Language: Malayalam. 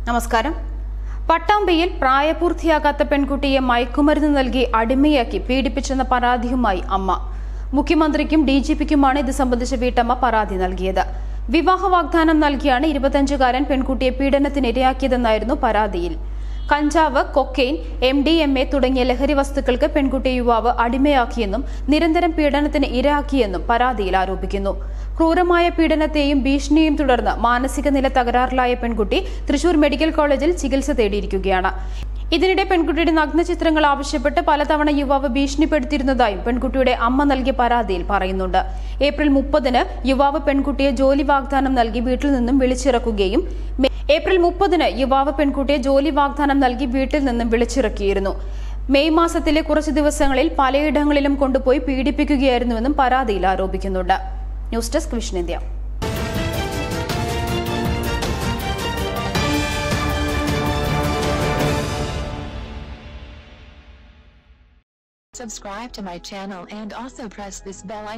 നമസ്കാരം പട്ടാമ്പിയിൽ പ്രായപൂർത്തിയാകാത്ത പെൺകുട്ടിയെ മയക്കുമരുന്ന് നൽകി അടിമയാക്കി പീഡിപ്പിച്ചെന്ന പരാതിയുമായി അമ്മ മുഖ്യമന്ത്രിക്കും ഡി ജി പിക്കുമാണ് ഇത് സംബന്ധിച്ച് വീട്ടമ്മ പരാതി നൽകിയത് വിവാഹ വാഗ്ദാനം നൽകിയാണ് ഇരുപത്തഞ്ചുകാരൻ പെൺകുട്ടിയെ പീഡനത്തിനിരയാക്കിയതെന്നായിരുന്നു പരാതിയിൽ കഞ്ചാവ് cocaine M D M A തുടങ്ങിയ ലഹരി വസ്തുക്കൾക്ക് പെൺകുട്ടി യുവാവ് അടിമയാക്കിയെന്നും നിരന്തരം പീഡനത്തിന് ഇരയാക്കിയെന്നും പരാതിയിൽ ആരോപിക്കുന്നു ക്രൂരമായ പീഡനത്തെയും ഭീഷണിയെയും തുടർന്ന് മാനസിക നില തകരാറിലായ പെൺകുട്ടി തൃശൂർ മെഡിക്കൽ കോളേജിൽ ചികിത്സ തേടിയിരിക്കുകയാണ് ഇതിനിടെ പെൺകുട്ടിയുടെ നഗ്നചിത്രങ്ങൾ ആവശ്യപ്പെട്ട് പലതവണ യുവാവ് ഭീഷണിപ്പെടുത്തിയിരുന്നതായും പെൺകുട്ടിയുടെ അമ്മ നൽകിയ പരാതിയിൽ പറയുന്നുണ്ട് ഏപ്രിൽ മുപ്പതിന് യുവാവ് പെൺകുട്ടിയെ ജോലി വാഗ്ദാനം നൽകി വീട്ടിൽ നിന്നും വിളിച്ചിറക്കുകയും മെ- ഏപ്രിൽ മുപ്പതിന് യുവാവ് പെൺകുട്ടിയെ ജോലി വാഗ്ദാനം നൽകി വീട്ടിൽ നിന്നും വിളിച്ചിറക്കിയിരുന്നു മെയ് മാസത്തിലെ കുറച്ചു ദിവസങ്ങളിൽ പലയിടങ്ങളിലും കൊണ്ടുപോയി പീഡിപ്പിക്കുകയായിരുന്നുവെന്നും പരാതിയിൽ ആരോപിക്കുന്നുണ്ട് news desk vision India Subscribe to my channel and also press this bell icon.